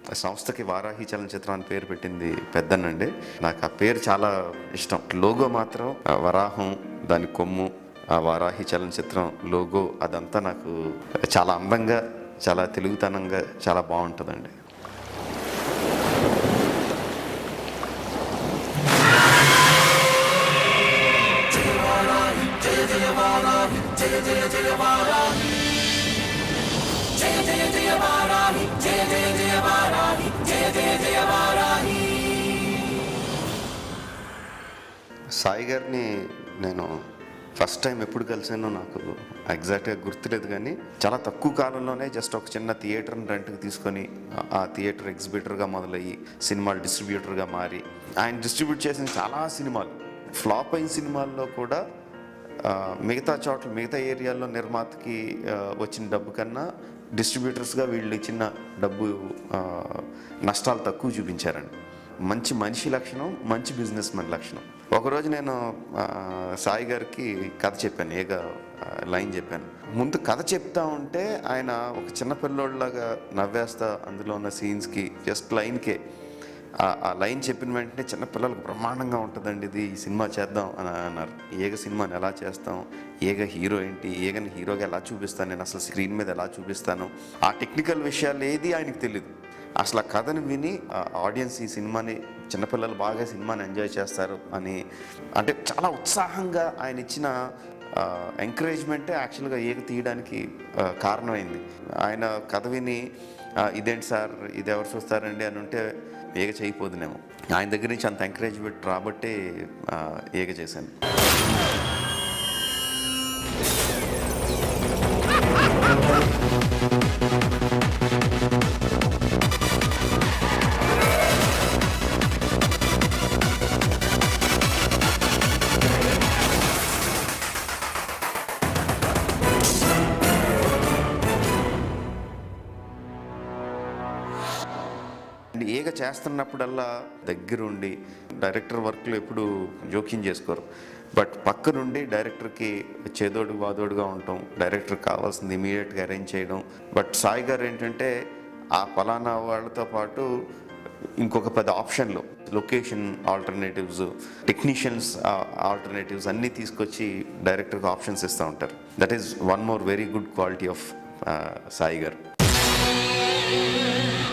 ఆ సంస్థకి వారాహి చలనచిత్రం అని పేరు పెట్టింది పెద్దనండి నాకు ఆ పేరు చాలా ఇష్టం లోగో మాత్రం ఆ వరాహం దాని కొమ్ము ఆ వారాహి చలనచిత్రం లోగో అదంతా నాకు చాలా అందంగా చాలా తెలుగుతనంగా చాలా బాగుంటుందండి సాయి గారిని నేను ఫస్ట్ టైం ఎప్పుడు కలిసానో నాకు ఎగ్జాక్ట్గా గుర్తులేదు కానీ చాలా తక్కువ కాలంలోనే జస్ట్ ఒక చిన్న థియేటర్ని రెంట్కి తీసుకొని ఆ- ఆ థియేటర్ ఎగ్జిబిటర్గా మొదలయ్యి సినిమాలు డిస్ట్రిబ్యూటర్గా మారి ఆయన డిస్ట్రిబ్యూట్ చేసిన చాలా సినిమాలు ఫ్లాప్ అయిన సినిమాల్లో కూడా ఆ, మిగతా చోట్ల మిగతా ఏరియాల్లో నిర్మాతకి ఆ, వచ్చిన డబ్బు కన్నా డిస్ట్రిబ్యూటర్స్గా వీళ్ళు ఇచ్చిన డబ్బు ఆ, నష్టాలు తక్కువ చూపించారండి మంచి మనిషి లక్షణం మంచి బిజినెస్ మెన్ లక్షణం ఒకరోజు నేను ఆ, సాయి గారికి కథ చెప్పాను ఏక ఆ, లైన్ చెప్పాను ముందు కథ చెప్తా ఉంటే ఆయన ఒక చిన్న పిల్లోళ్ళలాగా నవ్వేస్తా అందులో ఉన్న సీన్స్కి జస్ట్ లైన్కే ఆ- ఆ లైన్ చెప్పిన వెంటనే చిన్న పిల్లలకు బ్రహ్మాండంగా ఉంటుందండి ఇది ఈ సినిమా చేద్దాం అని అన్నారు ఏగ సినిమాని ఎలా చేస్తాం ఏగ హీరో ఏంటి ఏగని హీరోగా ఎలా చూపిస్తాను నేను అసలు స్క్రీన్ మీద ఎలా చూపిస్తాను ఆ టెక్నికల్ విషయాలు ఏది ఆయనకు తెలియదు అసలు ఆ కథను విని ఆడియన్స్ ఈ సినిమాని చిన్నపిల్లలు బాగా సినిమాని ఎంజాయ్ చేస్తారు అని అంటే చాలా ఉత్సాహంగా ఆయన ఇచ్చిన ఎంకరేజ్మెంటే యాక్చువల్గా ఏగ తీయడానికి ఆ, కారణమైంది ఆయన కథ విని ఆ, ఇదేంటి సార్ ఇది ఎవరు చూస్తారండి అని ఉంటే ఏగ చేయకపోదునేమో ఆయన దగ్గర నుంచి అంత ఎంకరేజ్మెంట్ రాబట్టే ఆ, ఏగ చేశాను అండ్ ఏగ చేస్తున్నప్పుడల్లా దగ్గరుండి డైరెక్టర్ వర్క్లో ఎప్పుడు జోక్యం చేసుకోరు బట్ పక్క నుండి డైరెక్టర్కి చేదోడు వాదోడుగా ఉండటం డైరెక్టర్ కావాల్సింది ఇమీడియట్గా అరేంజ్ చేయడం బట్ సాయి గారు ఏంటంటే ఆ ఫలానా వాళ్ళతో పాటు ఇంకొక పెద్ద ఆప్షన్లు లొకేషన్ ఆల్టర్నేటివ్స్ టెక్నీషియన్స్ ఆల్టర్నేటివ్స్ అన్నీ తీసుకొచ్చి డైరెక్టర్కి ఆప్షన్స్ ఇస్తూ ఉంటారు that is one more very good quality of Sai గారు